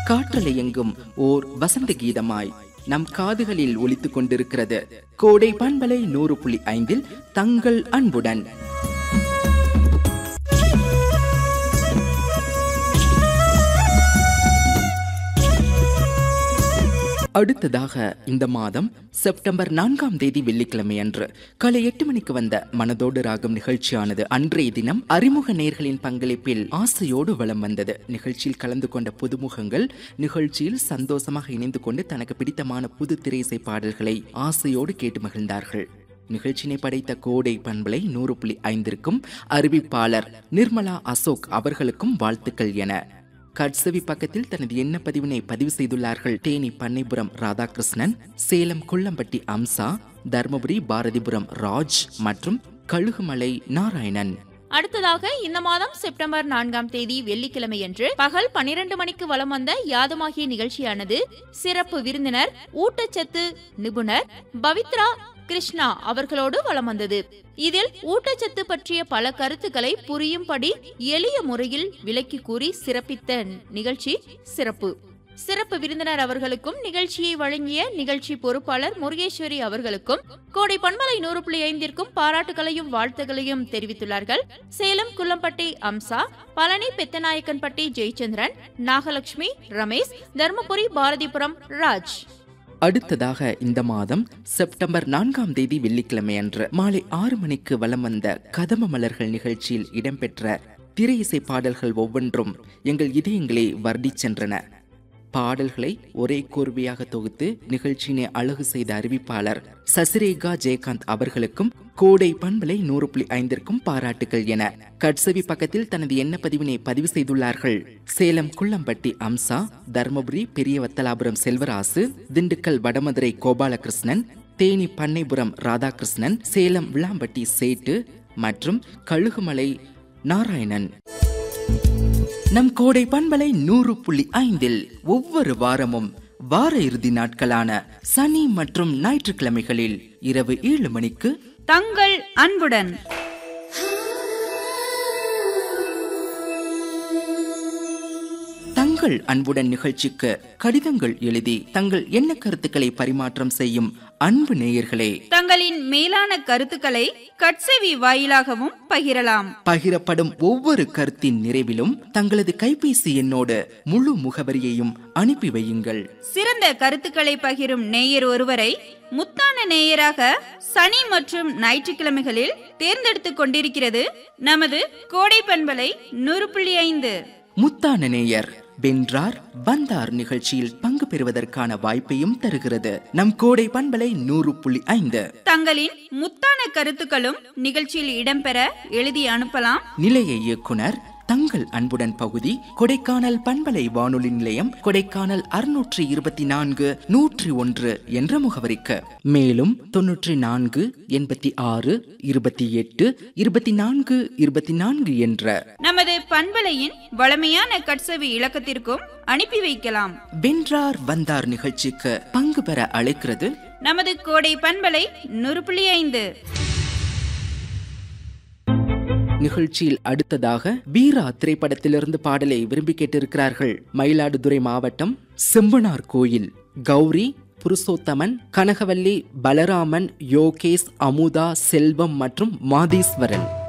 காற்றலை எங்கும் ஓர் வசந்த கீதமாய் நம் காதுகளில் ஒலித்துக் கொண்டிருக்கிறது கோடை பண்பலை நூறு புள்ளி ஐந்தில் தங்கள் அன்புடன் அடுத்ததாக இந்த மாதம் செப்டம்பர் நான்காம் தேதி வெள்ளிக்கிழமை அன்று காலை எட்டு மணிக்கு வந்த மனதோடு ராகம் நிகழ்ச்சியானது அன்றைய தினம் அறிமுக நேர்களின் பங்களிப்பில் ஆசையோடு வலம் வந்தது நிகழ்ச்சியில் கலந்து கொண்ட புதுமுகங்கள் நிகழ்ச்சியில் சந்தோஷமாக இணைந்து கொண்டு தனக்கு பிடித்தமான புது திரைசை பாடல்களை ஆசையோடு கேட்டு மகிழ்ந்தார்கள் நிகழ்ச்சினை படைத்த கோடை பண்பலை நூறு புள்ளி ஐந்திற்கும் அறிவிப்பாளர் நிர்மலா அசோக் அவர்களுக்கும் வாழ்த்துக்கள் என கட்சவி பக்கத்தில் தனது எண்ண பதிவினை பதிவு செய்துள்ளார்கள் தேனி பண்ணைபுரம் ராதாகிருஷ்ணன் சேலம் குள்ளம்பட்டி அம்சா தர்மபுரி பாரதிபுரம் ராஜ் மற்றும் கழுகுமலை நாராயணன் அடுத்ததாக இந்த மாதம் செப்டம்பர் நான்காம் தேதி வெள்ளிக்கிழமையன்று பகல் பனிரெண்டு மணிக்கு வலம் வந்த யாதுமாகிய நிகழ்ச்சியானது சிறப்பு விருந்தினர் ஊட்டச்சத்து நிபுணர் பவித்ரா கிருஷ்ணா அவர்களோடு வலம் வந்தது இதில் ஊட்டச்சத்து பற்றிய பல கருத்துக்களை புரியும்படி எளிய முறையில் விளக்கி கூறி சிறப்பித்த நிகழ்ச்சி சிறப்பு சிறப்பு விருந்தினர் அவர்களுக்கும் நிகழ்ச்சியை வழங்கிய நிகழ்ச்சி பொறுப்பாளர் முருகேஸ்வரி அவர்களுக்கும் கோடை பண்பலை நூறு புள்ளி ஐந்திற்கும் பாராட்டுகளையும் வாழ்த்துகளையும் தெரிவித்துள்ளார்கள் சேலம் குள்ளம்பட்டி அம்சா பழனி பெத்தநாயக்கன்பட்டி ஜெயச்சந்திரன் நாகலட்சுமி ரமேஷ் தர்மபுரி பாரதிபுரம் ராஜ் அடுத்ததாக இந்த மாதம் செப்டம்பர் நான்காம் தேதி வெள்ளிக்கிழமை அன்று மாலை ஆறு மணிக்கு வலம் வந்த கதம மலர்கள் நிகழ்ச்சியில் இடம்பெற்ற திரை இசை பாடல்கள் ஒவ்வொன்றும் எங்கள் இதயங்களை வர்டிச் சென்றன பாடல்களை ஒரே கோர்வையாக தொகுத்து நிகழ்ச்சியினை அழகு செய்த அறிவிப்பாளர் சசிரேகா ஜெயகாந்த் அவர்களுக்கும் கோடை பண்பலை நூறு புள்ளி ஐந்திற்கும் பாராட்டுகள் என கட்சவி பக்கத்தில் தனது எண்ண பதிவினை பதிவு செய்துள்ளார்கள் சேலம் குள்ளம்பட்டி அம்சா தர்மபுரி பெரிய வத்தலாபுரம் செல்வராசு திண்டுக்கல் வடமதுரை கோபாலகிருஷ்ணன் தேனி பண்ணைபுரம் ராதாகிருஷ்ணன் சேலம் விளாம்பட்டி சேட்டு மற்றும் கழுகுமலை நாராயணன் நம் கோடை பண்பலை நூறு புள்ளி ஐந்தில் ஒவ்வொரு வாரமும் வார இறுதி நாட்களான சனி மற்றும் ஞாயிற்றுக்கிழமைகளில் இரவு ஏழு மணிக்கு தங்கள் அன்புடன் தங்கள் அன்புடன் நிகழ்ச்சிக்கு கடிதங்கள் எழுதி தங்கள் எண்ண கருத்துக்களை பரிமாற்றம் செய்யும் அன்பு நேயர்களே தங்களின் மேலான கருத்துக்களை கட்செவி வாயிலாகவும் பகிரலாம் பகிரப்படும் ஒவ்வொரு கருத்தின் நிறைவிலும் தங்களது கைபேசி எண்ணோடு முழு முகவரியையும் அனுப்பி வையுங்கள் சிறந்த கருத்துக்களை பகிரும் நேயர் ஒருவரை முத்தான நேயராக சனி மற்றும் ஞாயிற்றுக்கிழமைகளில் தேர்ந்தெடுத்துக் கொண்டிருக்கிறது நமது கோடை பண்பலை நூறு புள்ளி ஐந்து முத்தான நேயர் வென்றார் வந்தார் நிகழ்ச்சியில் பங்கு பெறுவதற்கான வாய்ப்பையும் தருகிறது நம் கோடை பண்பலை நூறு புள்ளி ஐந்து தங்களின் முத்தான கருத்துக்களும் நிகழ்ச்சியில் இடம்பெற எழுதி அனுப்பலாம் நிலைய இயக்குனர் தங்கள் அன்புடன் பகுதி கொடைக்கானல் பண்பலை வானொலி நிலையம் கொடைக்கானல் அறுநூற்றி இருபத்தி நான்கு நூற்றி ஒன்று என்ற முகவரிக்கு மேலும் தொன்னூற்றி நான்கு எண்பத்தி ஆறு இருபத்தி எட்டு இருபத்தி நான்கு இருபத்தி நான்கு என்ற நமது பண்பலையின் வளமையான கட்செவி இலக்கத்திற்கும் அனுப்பி வைக்கலாம் வென்றார் வந்தார் நிகழ்ச்சிக்கு பங்கு பெற அழைக்கிறது நமது கோடை பண்பலை நூறு புள்ளி ஐந்து நிகழ்ச்சியில் அடுத்ததாக வீரா திரைப்படத்திலிருந்து பாடலை விரும்பி கேட்டிருக்கிறார்கள் மயிலாடுதுறை மாவட்டம் செம்பனார் கோயில் கௌரி புருஷோத்தமன் கனகவல்லி பலராமன் யோகேஷ் அமுதா செல்வம் மற்றும் மாதீஸ்வரன்